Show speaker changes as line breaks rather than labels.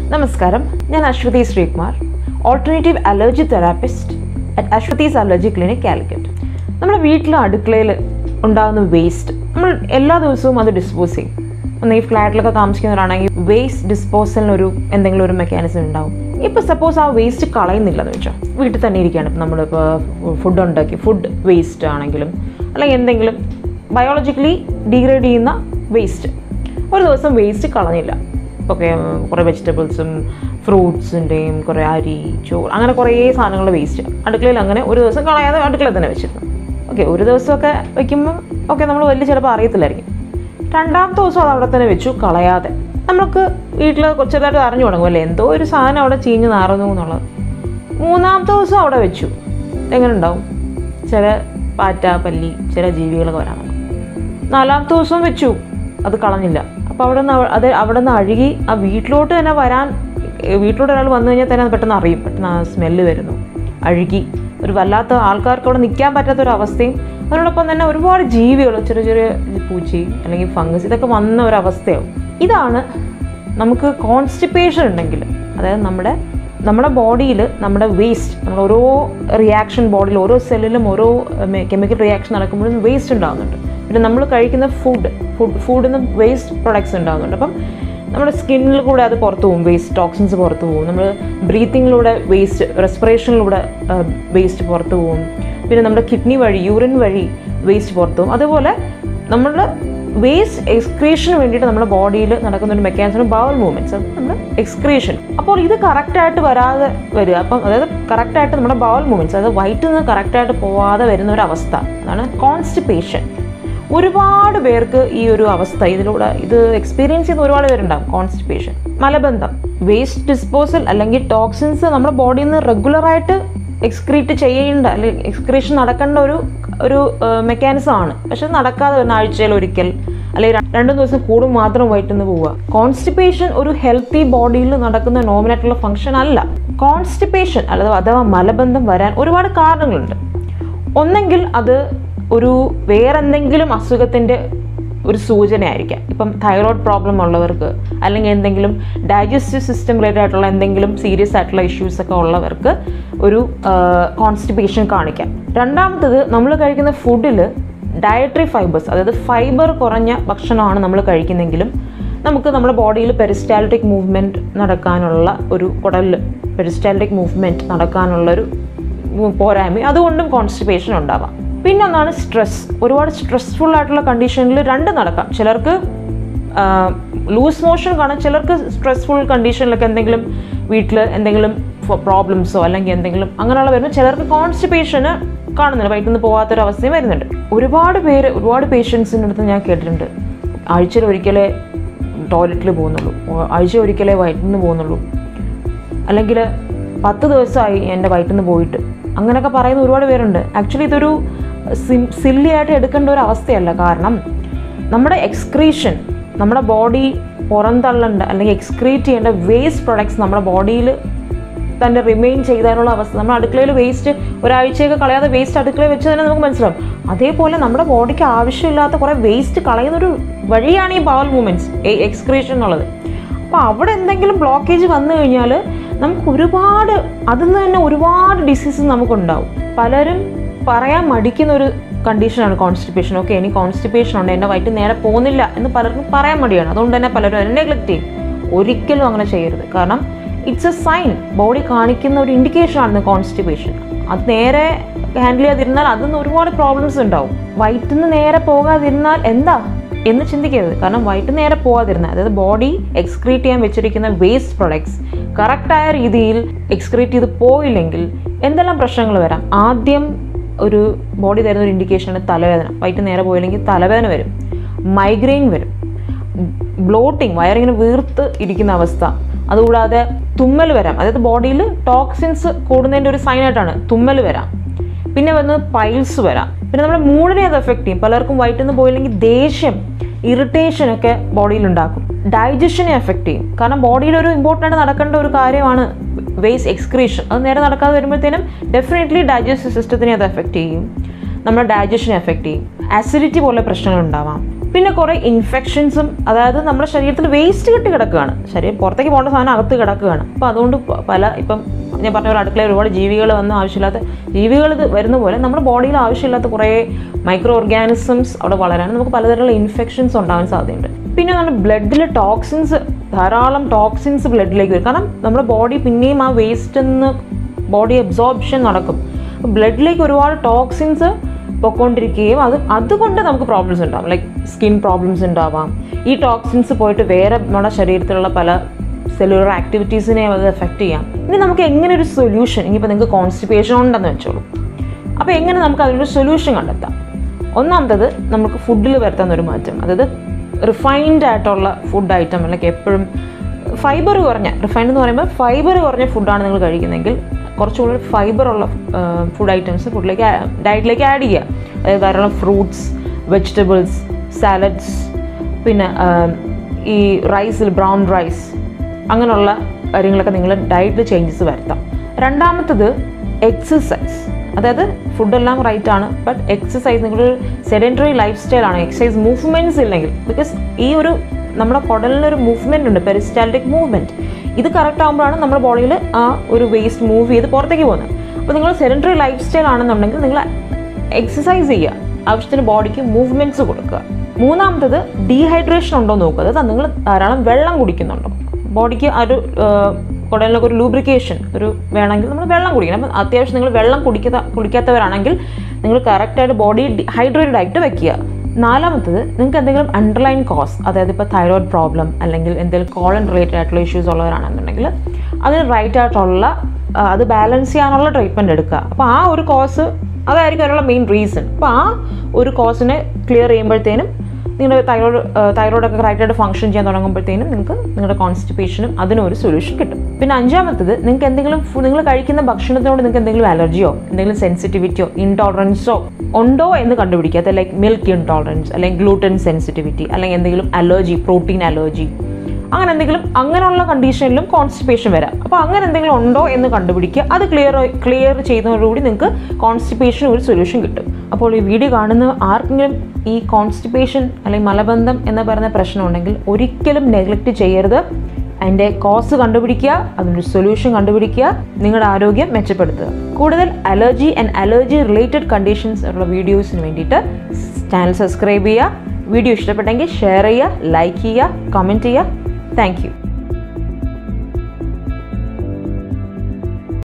നമസ്കാരം ഞാൻ Aswathy Sreekumar alternative allergy therapist at Aswathy's allergy clinic Calicut നമ്മുടെ വീട്ടിലെ അടുക്കളയിൽ ഉണ്ടാകുന്ന വേസ്റ്റ് നമ്മൾ എല്ലാ ദിവസവും അത് ഡിസ്പോസ് ചെയ്യും ഒന്ന് ഈ ഫ്ലാറ്റിലൊക്കെ താമസിക്കുന്നവരാണെങ്കിൽ വേസ്റ്റ് ഡിസ്പോസലിനൊരു എന്തെങ്കിലും ഒരു മെക്കാനിസം ഉണ്ടാവും ഇപ്പോൾ സപ്പോസ് ആ വേസ്റ്റ് കളയുന്നില്ല എന്ന് വെച്ചാൽ വീട്ടിൽ തന്നെ ഇരിക്കുകയാണ് ഇപ്പം നമ്മളിപ്പോൾ ഫുഡ് ഉണ്ടാക്കി ഫുഡ് വേസ്റ്റ് ആണെങ്കിലും അല്ലെങ്കിൽ എന്തെങ്കിലും ബയോളജിക്കലി ഡീഗ്രേഡ് ചെയ്യുന്ന വേസ്റ്റ് ഒരു ദിവസം വേസ്റ്റ് കളഞ്ഞില്ല ഓക്കെ കുറേ വെജിറ്റബിൾസും ഫ്രൂട്ട്സിൻ്റെയും കുറേ അരി ചോറ് അങ്ങനെ കുറേ സാധനങ്ങൾ വേസ്റ്റ് അടുക്കളയിൽ അങ്ങനെ ഒരു ദിവസം കളയാതെ അടുക്കളയിൽ തന്നെ വെച്ചിരുന്നു ഓക്കെ ഒരു ദിവസമൊക്കെ വെക്കുമ്പം ഓക്കെ നമ്മൾ വലിയ ചിലപ്പോൾ അറിയത്തില്ലായിരിക്കും രണ്ടാമത്തെ ദിവസം അത് അവിടെ തന്നെ വെച്ചു കളയാതെ നമുക്ക് വീട്ടിൽ ചെറുതായിട്ട് അറിഞ്ഞു തുടങ്ങും അല്ലേ എന്തോ ഒരു സാധനം അവിടെ ചീഞ്ഞ് നാറുന്നു എന്നുള്ളത് മൂന്നാമത്തെ ദിവസം അവിടെ വെച്ചു എങ്ങനെ ഉണ്ടാവും ചില പാറ്റ പല്ലി ചില ജീവികളൊക്കെ വരാൻ തുടങ്ങും നാലാമത്തെ ദിവസം വെച്ചു അത് കളഞ്ഞില്ല അപ്പോൾ അവിടെ നിന്ന് അത് അവിടെ നിന്ന് അഴുകി ആ വീട്ടിലോട്ട് തന്നെ വരാൻ ഏ, വീട്ടിലോട്ട് ഒരാൾ വന്നു കഴിഞ്ഞാൽ തന്നെ അത് പെട്ടെന്ന് അറിയും പെട്ടെന്ന് ആ സ്മെല്ല് വരുന്നു അഴുകി ഒരു വല്ലാത്ത ആൾക്കാർക്ക് അവിടെ നിൽക്കാൻ പറ്റാത്ത ഒരു അവസ്ഥയും അതിനോടൊപ്പം തന്നെ ഒരുപാട് ജീവികൾ ചെറിയ ചെറിയ പൂച്ചി അല്ലെങ്കിൽ ഫംഗസ് ഇതൊക്കെ വന്ന ഒരു അവസ്ഥയാവും ഇതാണ് നമുക്ക് കോൺസ്റ്റിപ്പേഷൻ ഉണ്ടെങ്കിൽ അതായത് നമ്മുടെ നമ്മുടെ ബോഡിയിൽ നമ്മുടെ വേസ്റ്റ് നമ്മുടെ ഓരോ റിയാക്ഷൻ ബോഡിയിൽ ഓരോ സെല്ലിലും ഓരോ കെമിക്കൽ റിയാക്ഷൻ നടക്കുമ്പോഴും വേസ്റ്റ് ഉണ്ടാകുന്നുണ്ട് പിന്നെ നമ്മൾ കഴിക്കുന്ന ഫുഡ് ഫുഡ് ഫുഡിൽ നിന്ന് വേസ്റ്റ് പ്രൊഡക്ട്സ് ഉണ്ടാകുന്നുണ്ട് അപ്പം നമ്മുടെ സ്കിന്നിൽ കൂടെ അത് പുറത്തു പോകും വേസ്റ്റ് ടോക്സിൻസ് പുറത്തു പോകും നമ്മൾ ബ്രീത്തിങ്ങിലൂടെ വേസ്റ്റ് റെസ്പിറേഷനിലൂടെ വേസ്റ്റ് പുറത്തു പോകും പിന്നെ നമ്മുടെ കിഡ്നി വഴി യൂറിൻ വഴി വേസ്റ്റ് പുറത്തു പോകും അതുപോലെ നമ്മുടെ വേസ്റ്റ് എക്സ്ക്രീഷന് വേണ്ടിയിട്ട് നമ്മുടെ ബോഡിയിൽ നടക്കുന്ന ഒരു മെക്കാനിസം ബവൽ മൂവ്മെന്റ്സ് നമ്മുടെ എക്സ്ക്രീഷൻ അപ്പോൾ ഇത് കറക്റ്റായിട്ട് വരാതെ വരിക അപ്പം അതായത് കറക്റ്റായിട്ട് നമ്മുടെ ബവൽ മൂവ്മെന്റ്സ് അതായത് വയറ്റിൽ നിന്ന് കറക്റ്റായിട്ട് പോവാതെ വരുന്ന ഒരു അവസ്ഥ അതാണ് കോൺസ്റ്റിപ്പേഷൻ ഒരുപാട് പേർക്ക് ഈ ഒരു അവസ്ഥ ഇതിലൂടെ ഇത് എക്സ്പീരിയൻസ് ചെയ്യുന്ന ഒരുപാട് പേരുണ്ടാകും കോൺസ്റ്റിപ്പേഷൻ മലബന്ധം വേസ്റ്റ് ഡിസ്പോസൽ അല്ലെങ്കിൽ ടോക്സിൻസ് നമ്മുടെ ബോഡിയിൽ നിന്ന് റെഗുലറായിട്ട് എക്സ്ക്രീറ്റ് ചെയ്യേണ്ട അല്ലെങ്കിൽ എക്സ്ക്രീഷൻ നടക്കേണ്ട ഒരു ഒരു മെക്കാനിസം ആണ് പക്ഷെ നടക്കാതെ വരുന്ന ആഴ്ചയിൽ ഒരിക്കൽ അല്ലെങ്കിൽ ര- രണ്ടു ദിവസം കൂടും മാത്രം വയറ്റിൽ നിന്ന് പോവുക കോൺസ്റ്റിപ്പേഷൻ ഒരു ഹെൽത്തി ബോഡിയിൽ നടക്കുന്ന നോമിനായിട്ടുള്ള ഫംഗ്ഷൻ അല്ല കോൺസ്റ്റിപ്പേഷൻ അല്ലാതെ അഥവാ മലബന്ധം വരാൻ ഒരുപാട് കാരണങ്ങളുണ്ട് ഒന്നെങ്കിൽ അത് ഒരു വേറെന്തെങ്കിലും അസുഖത്തിൻ്റെ ഒരു സൂചനയായിരിക്കാം ഇപ്പം തൈറോയ്ഡ് പ്രോബ്ലം ഉള്ളവർക്ക് അല്ലെങ്കിൽ എന്തെങ്കിലും ഡൈജസ്റ്റീവ് സിസ്റ്റം റിലേറ്റഡ് ആയിട്ടുള്ള എന്തെങ്കിലും സീരിയസ് ആയിട്ടുള്ള ഇഷ്യൂസ് ഒക്കെ ഉള്ളവർക്ക് ഒരു കോൺസ്റ്റിപ്പേഷൻ കാണിക്കാം രണ്ടാമത്തത് നമ്മൾ കഴിക്കുന്ന ഫുഡിൽ ഡയറ്ററി ഫൈബേഴ്സ് അതായത് ഫൈബർ കുറഞ്ഞ ഭക്ഷണമാണ് നമ്മൾ കഴിക്കുന്നെങ്കിലും നമുക്ക് നമ്മുടെ ബോഡിയിൽ പെരിസ്റ്റാലിറ്റിക് മൂവ്മെൻറ്റ് നടക്കാനുള്ള ഒരു കുടലിൽ പെരിസ്റ്റാലിറ്റിക് മൂവ്മെൻറ്റ് നടക്കാനുള്ള ഒരു പോരായ്മ അതുകൊണ്ടും കോൺസ്റ്റിപ്പേഷൻ ഉണ്ടാവാം പിന്നെ ഒന്നാണ് സ്ട്രെസ് ഒരുപാട് സ്ട്രെസ്ഫുൾ ആയിട്ടുള്ള കണ്ടീഷനിൽ രണ്ട് നടക്കാം ചിലർക്ക് ലൂസ് മോഷൻ കാണാം ചിലർക്ക് സ്ട്രെസ്ഫുൾ കണ്ടീഷനിലൊക്കെ എന്തെങ്കിലും വീട്ടിൽ എന്തെങ്കിലും പ്രോബ്ലംസോ അല്ലെങ്കിൽ എന്തെങ്കിലും അങ്ങനെയുള്ള വരുമ്പോൾ ചിലർക്ക് കോൺസ്റ്റിപ്പേഷന് കാണുന്നുണ്ട് വയറ്റിൽ നിന്ന് പോകാത്തൊരവസ്ഥയും വരുന്നുണ്ട് ഒരുപാട് പേര് ഒരുപാട് പേഷ്യൻസിൻ്റെ അടുത്ത് ഞാൻ കേട്ടിട്ടുണ്ട് ആഴ്ചയിൽ ഒരിക്കലേ ടോയ്ലറ്റിൽ പോകുന്നുള്ളൂ ആഴ്ച ഒരിക്കലേ വയറ്റിൽ നിന്ന് പോകുന്നുള്ളൂ അല്ലെങ്കിൽ പത്ത് ദിവസമായി എൻ്റെ വയറ്റിൽ നിന്ന് പോയിട്ട് അങ്ങനെയൊക്കെ പറയുന്ന ഒരുപാട് പേരുണ്ട് ആക്ച്വലി ഇതൊരു സിം സില്ലി ആയിട്ട് എടുക്കേണ്ട ഒരു അവസ്ഥയല്ല കാരണം നമ്മുടെ എക്സ്ക്രീഷൻ നമ്മുടെ ബോഡി പുറന്തള്ളേണ്ട അല്ലെങ്കിൽ എക്സ്ക്രീറ്റ് ചെയ്യേണ്ട വേസ്റ്റ് പ്രൊഡക്ട്സ് നമ്മുടെ ബോഡിയിൽ തന്നെ റിമെയിൻ ചെയ്താനുള്ള അവസ്ഥ നമ്മൾ അടുക്കളയിൽ വേസ്റ്റ് ഒരാഴ്ചയൊക്കെ കളയാതെ വേസ്റ്റ് അടുക്കളയിൽ വെച്ച് തന്നെ നമുക്ക് മനസ്സിലാവും അതേപോലെ നമ്മുടെ ബോഡിക്ക് ആവശ്യമില്ലാത്ത കുറേ വേസ്റ്റ് കളയുന്നൊരു വഴിയാണ് ഈ ബവൽ മൂവ്മെൻറ്റ്സ് എക്സ്ക്രീഷൻ എന്നുള്ളത് അപ്പോൾ അവിടെ എന്തെങ്കിലും ബ്ലോക്കേജ് വന്നു കഴിഞ്ഞാൽ നമുക്ക് ഒരുപാട് അതിൽ നിന്ന് തന്നെ ഒരുപാട് ഡിസീസസ് നമുക്കുണ്ടാവും പലരും പറയാൻ മടിക്കുന്ന ഒരു കണ്ടീഷനാണ് കോൺസ്റ്റിപ്പേഷൻ ഓക്കെ എനിക്ക് കോൺസ്റ്റിപ്പേഷൻ ഉണ്ട് എൻ്റെ വയറ്റ് നേരെ പോകുന്നില്ല എന്ന് പലർക്കും പറയാൻ മടിയാണ് അതുകൊണ്ട് തന്നെ പലരും അതിനെ നെഗ്ലക്റ്റ് ചെയ്യും ഒരിക്കലും അങ്ങനെ ചെയ്യരുത് കാരണം ഇറ്റ്സ് എ സൈൻ ബോഡി കാണിക്കുന്ന ഒരു ഇൻഡിക്കേഷൻ ആണ് കോൺസ്റ്റിപ്പേഷൻ അത് നേരെ ഹാൻഡിൽ ചെയ്യാതിരുന്നാൽ അതിൽ നിന്ന് ഒരുപാട് പ്രോബ്ലംസ് ഉണ്ടാവും വയറ്റിൽ നിന്ന് നേരെ പോകാതിരുന്നാൽ എന്താ എന്ന് ചിന്തിക്കരുത് കാരണം വയറ്റ് നേരെ പോകാതിരുന്നാൽ അതായത് ബോഡി എക്സ്ക്രീറ്റ് ചെയ്യാൻ വെച്ചിരിക്കുന്ന വേസ്റ്റ് പ്രൊഡക്ട്സ് കറക്റ്റായ രീതിയിൽ എക്സ്ക്രീറ്റ് ചെയ്ത് പോയില്ലെങ്കിൽ എന്തെല്ലാം പ്രശ്നങ്ങൾ വരാം ആദ്യം ഒരു ബോഡി തരുന്ന ഒരു ഇൻഡിക്കേഷനാണ് തലവേദന വയറ്റ് നേരെ പോയില്ലെങ്കിൽ തലവേദന വരും മൈഗ്രെയിൻ വരും ബ്ലോട്ടിങ് വയറിങ്ങനെ വീർത്ത് ഇരിക്കുന്ന അവസ്ഥ അതുകൂടാതെ തുമ്മൽ വരാം അതായത് ബോഡിയിൽ ടോക്സിൻസ് കൂടുന്നതിൻ്റെ ഒരു സൈനായിട്ടാണ് തുമ്മൽ വരാം പിന്നെ വന്നത് പൈൽസ് വരാം പിന്നെ നമ്മുടെ മൂഡിനെ അത് എഫക്റ്റ് ചെയ്യും പലർക്കും വയറ്റിൽ നിന്ന് പോയില്ലെങ്കിൽ ദേഷ്യം ഇറിറ്റേഷൻ ഒക്കെ ബോഡിയിൽ ഉണ്ടാക്കും ഡൈജഷനെ എഫക്റ്റ് ചെയ്യും കാരണം ബോഡിയിൽ ഒരു ഇമ്പോർട്ടൻ്റ് ആയിട്ട് നടക്കേണ്ട ഒരു കാര്യമാണ് വേസ്റ്റ് എക്സ്ക്രീഷൻ അത് നേരെ നടക്കാതെ വരുമ്പോഴത്തേനും ഡെഫിനറ്റ്ലി ഡൈജസ്റ്റീവ് സിസ്റ്റത്തിനെ അത് എഫക്റ്റ് ചെയ്യും നമ്മുടെ ഡൈജഷനെ എഫക്റ്റ് ചെയ്യും ആസിഡിറ്റി പോലെ പ്രശ്നങ്ങൾ ഉണ്ടാവാം പിന്നെ കുറേ ഇൻഫെക്ഷൻസും അതായത് നമ്മുടെ ശരീരത്തിൽ വേസ്റ്റ് കെട്ടി കിടക്കുകയാണ് ശരീരം പുറത്തേക്ക് പോകേണ്ട സാധനം അകത്ത് കിടക്കുകയാണ് അപ്പോൾ അതുകൊണ്ട് പ- പല ഇപ്പം ഞാൻ പറഞ്ഞ പോലെ അടുക്കളയിൽ ഒരുപാട് ജീവികൾ വന്ന് ആവശ്യമില്ലാത്ത ജീവികൾ ഇത് വരുന്ന പോലെ നമ്മുടെ ബോഡിയിൽ ആവശ്യമില്ലാത്ത കുറേ മൈക്രോ ഓർഗാനിസംസ് അവിടെ വളരാനും നമുക്ക് പലതരത്തിലുള്ള ഇൻഫെക്ഷൻസ് ഉണ്ടാകാൻ സാധ്യതയുണ്ട് പിന്നെ നമ്മുടെ ബ്ലഡിൽ ടോക്സിൻസ് ധാരാളം ടോക്സിൻസ് ബ്ലഡിലേക്ക് വരും കാരണം നമ്മുടെ ബോഡി പിന്നെയും ആ വേസ്റ്റ് നിന്ന് ബോഡി അബ്സോർപ്ഷൻ നടക്കും ബ്ലഡിലേക്ക് ഒരുപാട് ടോക്സിൻസ് പൊക്കോണ്ടിരിക്കുകയും അത് അതുകൊണ്ട് നമുക്ക് പ്രോബ്ലംസ് ഉണ്ടാവും ലൈക്ക് സ്കിൻ പ്രോബ്ലംസ് ഉണ്ടാവാം ഈ ടോക്സിൻസ് പോയിട്ട് വേറെ നമ്മുടെ ശരീരത്തിലുള്ള പല സെല്ലുലർ ആക്ടിവിറ്റീസിനെ അത് എഫക്റ്റ് ചെയ്യാം ഇനി നമുക്ക് എങ്ങനെ ഒരു സൊല്യൂഷൻ ഇനിയിപ്പോൾ നിങ്ങൾക്ക് കോൺസ്റ്റിപ്പേഷൻ ഉണ്ടെന്ന് വെച്ചോളൂ അപ്പോൾ എങ്ങനെ നമുക്ക് അതിനൊരു സൊല്യൂഷൻ കണ്ടെത്താം ഒന്നാമത്തത് നമുക്ക് ഫുഡിൽ വരുത്തുന്ന ഒരു മാറ്റം അതായത് റിഫൈൻഡ് ആയിട്ടുള്ള ഫുഡ് ഐറ്റം അല്ലെങ്കിൽ എപ്പോഴും ഫൈബർ കുറഞ്ഞ റിഫൈൻഡ് എന്ന് പറയുമ്പോൾ ഫൈബർ കുറഞ്ഞ ഫുഡാണ് നിങ്ങൾ കഴിക്കുന്നതെങ്കിൽ കുറച്ചുകൂടി ഫൈബറുള്ള ഫുഡ് ഐറ്റംസ് ഫുഡിലേക്ക് ഡയറ്റിലേക്ക് ആഡ് ചെയ്യുക അതായത് ധാരാളം ഫ്രൂട്ട്സ് വെജിറ്റബിൾസ് സാലഡ്സ് പിന്നെ ആ, ഈ റൈസിൽ ബ്രൗൺ റൈസ് അങ്ങനെയുള്ള കാര്യങ്ങളൊക്കെ നിങ്ങൾ ഡയറ്റിൽ ചേഞ്ചസ് വരുത്താം രണ്ടാമത്തത് എക്സസൈസ് അതായത് ഫുഡെല്ലാം റൈറ്റ് ആണ് ബട്ട് എക്സസൈസ് നിങ്ങളൊരു സെഡൻറ്ററി ലൈഫ് സ്റ്റൈലാണ് എക്സസൈസ് മൂവ്മെൻറ്റ്സ് ഇല്ലെങ്കിൽ ബിക്കോസ് ഈ ഒരു നമ്മുടെ കുടലിനൊരു മൂവ്മെൻ്റ് ഉണ്ട് പെരിസ്റ്റാലിറ്റിക് മൂവ്മെൻറ്റ് ഇത് കറക്റ്റ് ആകുമ്പോഴാണ് നമ്മുടെ ബോഡിയിൽ ആ ഒരു വേസ്റ്റ് മൂവ് ചെയ്ത് പുറത്തേക്ക് പോകുന്നത് അപ്പോൾ നിങ്ങൾ സെഡൻറ്ററി ലൈഫ് സ്റ്റൈൽ ആണെന്നുണ്ടെങ്കിൽ നിങ്ങൾ എക്സസൈസ് ചെയ്യുക ആവശ്യത്തിന് ബോഡിക്ക് മൂവ്മെൻറ്റ്സ് കൊടുക്കുക മൂന്നാമത്തത് ഡീഹൈഡ്രേഷൻ ഉണ്ടോ എന്ന് നോക്കുക അതായത് നിങ്ങൾ ധാരാളം വെള്ളം കുടിക്കുന്നുണ്ടോ ബോഡിക്ക് ആ ഒരു കുടലിനൊക്കെ ഒരു ലൂബ്രിക്കേഷൻ ഒരു വേണമെങ്കിൽ നമ്മൾ വെള്ളം കുടിക്കണം അപ്പം അത്യാവശ്യം നിങ്ങൾ വെള്ളം കുടിക്കാത്ത കുടിക്കാത്തവരാണെങ്കിൽ നിങ്ങൾ കറക്റ്റായിട്ട് ബോഡി ഹൈഡ്രേറ്റഡ് ആയിട്ട് വെക്കുക നാലാമത്തത് നിങ്ങൾക്ക് എന്തെങ്കിലും അണ്ടർലൈൻ കോസ് അതായത് ഇപ്പോൾ തൈറോയ്ഡ് പ്രോബ്ലം അല്ലെങ്കിൽ എന്തെങ്കിലും കോളൻ റിലേറ്റഡ് ആയിട്ടുള്ള ഇഷ്യൂസ് ഉള്ളവരാണെന്നുണ്ടെങ്കിൽ അതിന് റൈറ്റ് ആയിട്ടുള്ള ആ, അത് ബാലൻസ് ചെയ്യാനുള്ള ട്രീറ്റ്മെൻറ്റ് എടുക്കുക അപ്പോൾ ആ ഒരു കോസ് അതായിരിക്കും അതിനുള്ള മെയിൻ റീസൺ അപ്പോൾ ആ ഒരു കോസിനെ ക്ലിയർ ചെയ്യുമ്പോഴത്തേനും നിങ്ങളുടെ തൈറോയ്ഡ് തൈറോയ്ഡൊക്കെ കറക്റ്റായിട്ട് ഫംഗ്ഷൻ ചെയ്യാൻ തുടങ്ങുമ്പോഴത്തേനും നിങ്ങൾക്ക് നിങ്ങളുടെ കോൺസ്റ്റിപ്പേഷനും അതിനും ഒരു സൊല്യൂഷൻ കിട്ടും പിന്നെ അഞ്ചാമത്തത് നിങ്ങൾക്ക് എന്തെങ്കിലും ഫു- നിങ്ങൾ കഴിക്കുന്ന ഭക്ഷണത്തിനോട് നിങ്ങൾക്ക് എന്തെങ്കിലും അലർജിയോ എന്തെങ്കിലും സെൻസിറ്റിവിറ്റിയോ ഇൻടോളറൻസോ ഉണ്ടോ എന്ന് കണ്ടുപിടിക്കുക അത് ലൈക്ക് മിൽക്ക് ഇൻടോളറൻസ് അല്ലെങ്കിൽ ഗ്ലൂട്ടൻ സെൻസിറ്റിവിറ്റി അല്ലെങ്കിൽ എന്തെങ്കിലും അലർജി പ്രോട്ടീൻ അലർജി അങ്ങനെ എന്തെങ്കിലും അങ്ങനെയുള്ള കണ്ടീഷനിലും കോൺസ്റ്റിപ്പേഷൻ വരാം അപ്പോൾ അങ്ങനെ എന്തെങ്കിലും ഉണ്ടോ എന്ന് കണ്ടുപിടിക്കുക അത് ക്ലിയർ ക്ലിയർ ചെയ്യുന്നതോടുകൂടി നിങ്ങൾക്ക് കോൺസ്റ്റിപ്പേഷൻ ഒരു സൊല്യൂഷൻ കിട്ടും അപ്പോൾ ഈ വീഡിയോ കാണുന്ന ആർക്കെങ്കിലും ഈ കോൺസ്റ്റിപ്പേഷൻ അല്ലെങ്കിൽ മലബന്ധം എന്ന് പറയുന്ന പ്രശ്നം ഉണ്ടെങ്കിൽ ഒരിക്കലും നെഗ്ലക്റ്റ് ചെയ്യരുത് അതിൻ്റെ കോസ് കണ്ടുപിടിക്കുക അതിനൊരു സൊല്യൂഷൻ കണ്ടുപിടിക്കുക നിങ്ങളുടെ ആരോഗ്യം മെച്ചപ്പെടുത്തുക കൂടുതൽ allergy and allergy related conditions ഉള്ള വീഡിയോസിന് വേണ്ടിയിട്ട് ചാനൽ സബ്സ്ക്രൈബ് ചെയ്യുക വീഡിയോ ഇഷ്ടപ്പെട്ടെങ്കിൽ ഷെയർ ചെയ്യുക ലൈക്ക് ചെയ്യുക കമൻറ്റ് ചെയ്യുക താങ്ക് യു